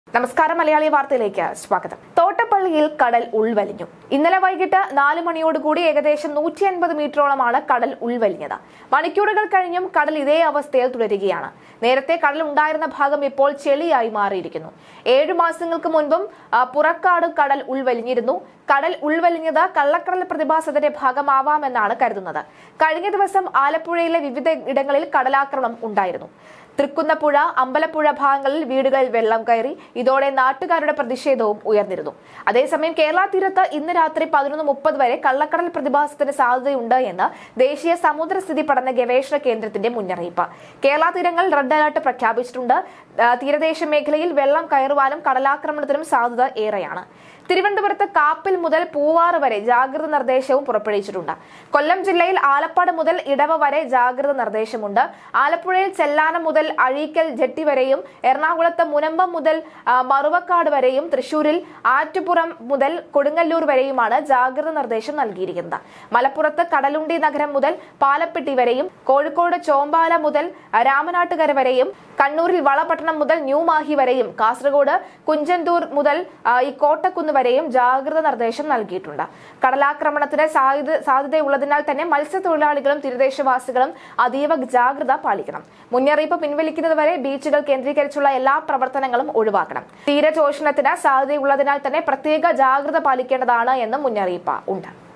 നമസ്കാരം മലയാളി വാർത്തയിലേക്ക് സ്വാഗതം തോട്ടപ്പള്ളിയിൽ കടൽ ഉൾവലിഞ്ഞു ഇന്നലെ വൈകിട്ട് നാല് മണിയോടുകൂടി ഏകദേശം നൂറ്റി അൻപത് മീറ്ററോളമാണ് കടൽ ഉൾവലിഞ്ഞത് മണിക്കൂറുകൾ കഴിഞ്ഞും കടൽ ഇതേ അവസ്ഥയിൽ തുടരുകയാണ് നേരത്തെ കടൽ ഉണ്ടായിരുന്ന ഭാഗം ഇപ്പോൾ ചെളിയായി മാറിയിരിക്കുന്നു ഏഴു മാസങ്ങൾക്ക് മുൻപും ആ, പുറക്കാട് കടൽ ഉൾവലിഞ്ഞിരുന്നു കടൽ ഉൾവലിഞ്ഞത് കള്ളക്കടൽ പ്രതിഭാസത്തിന്റെ ഭാഗമാവാമെന്നാണ് കരുതുന്നത് കഴിഞ്ഞ ദിവസം ആലപ്പുഴയിലെ വിവിധ ഇടങ്ങളിൽ കടലാക്രമണം ഉണ്ടായിരുന്നു തൃക്കുന്നപ്പുഴ അമ്പലപ്പുഴ ഭാഗങ്ങളിൽ വീടുകളിൽ വെള്ളം കയറി ഇതോടെ നാട്ടുകാരുടെ പ്രതിഷേധവും ഉയർന്നിരുന്നു അതേസമയം കേരള തീരത്ത് ഇന്ന് രാത്രി പതിനൊന്ന് മുപ്പത് വരെ കള്ളക്കടൽ പ്രതിഭാസത്തിന് സാധ്യതയുണ്ട് എന്ന് ദേശീയ സമുദ്രസ്ഥിതി പഠന ഗവേഷണ കേന്ദ്രത്തിന്റെ മുന്നറിയിപ്പ് കേരള തീരങ്ങൾ റെഡ് അലർട്ട് പ്രഖ്യാപിച്ചിട്ടുണ്ട് ആ, തീരദേശ മേഖലയിൽ വെള്ളം കയറുവാനും കടലാക്രമണത്തിനും സാധ്യത ഏറെയാണ് തിരുവനന്തപുരത്ത് കാപ്പിൽ മുതൽ പൂവാറ് വരെ ജാഗ്രത നിർദ്ദേശവും പുറപ്പെടുവിച്ചിട്ടുണ്ട് കൊല്ലം ജില്ലയിൽ ആലപ്പാട് മുതൽ ഇടവ വരെ ജാഗ്രത നിർദ്ദേശമുണ്ട് ആലപ്പുഴയിൽ ചെല്ലാനം മുതൽ അഴീക്കൽ ജെട്ടി വരെയും എറണാകുളത്ത് മുനമ്പം മുതൽ ആ, മറുവക്കാട് വരെയും തൃശൂരിൽ ആറ്റുപുറം മുതൽ കൊടുങ്ങല്ലൂർ വരെയുമാണ് ജാഗ്രത നിർദ്ദേശം നൽകിയിരിക്കുന്നത് മലപ്പുറത്ത് കടലുണ്ടി നഗരം മുതൽ പാലപ്പെട്ടി വരെയും കോഴിക്കോട് ചോമ്പാല മുതൽ ആ, രാമനാട്ടുകര വരെയും കണ്ണൂരിൽ വളപട്ടണം മുതൽ ന്യൂമാഹി വരെയും കാസർഗോഡ് കുഞ്ചന്തൂർ മുതൽ ആ, ഈ കോട്ടക്കുന്ന് വരെയും ജാഗ്രത നിർദ്ദേശം നൽകിയിട്ടുണ്ട് കടലാക്രമണത്തിന് സാധ്യത സാധ്യതയുള്ളതിനാൽ തന്നെ മത്സ്യത്തൊഴിലാളികളും തീരദേശവാസികളും അതീവ ജാഗ്രത പാലിക്കണം മുന്നറിയിപ്പ് പിൻവലിക്കുന്നതുവരെ ബീച്ചുകൾ കേന്ദ്രീകരിച്ചുള്ള എല്ലാ പ്രവർത്തനങ്ങളും ഒഴിവാക്കണം തീരചോഷണത്തിന് സാധ്യതയുള്ളതിനാൽ തന്നെ പ്രത്യേക ജാഗ്രത പാലിക്കേണ്ടതാണ് എന്നും മുന്നറിയിപ്പ് ഉണ്ട്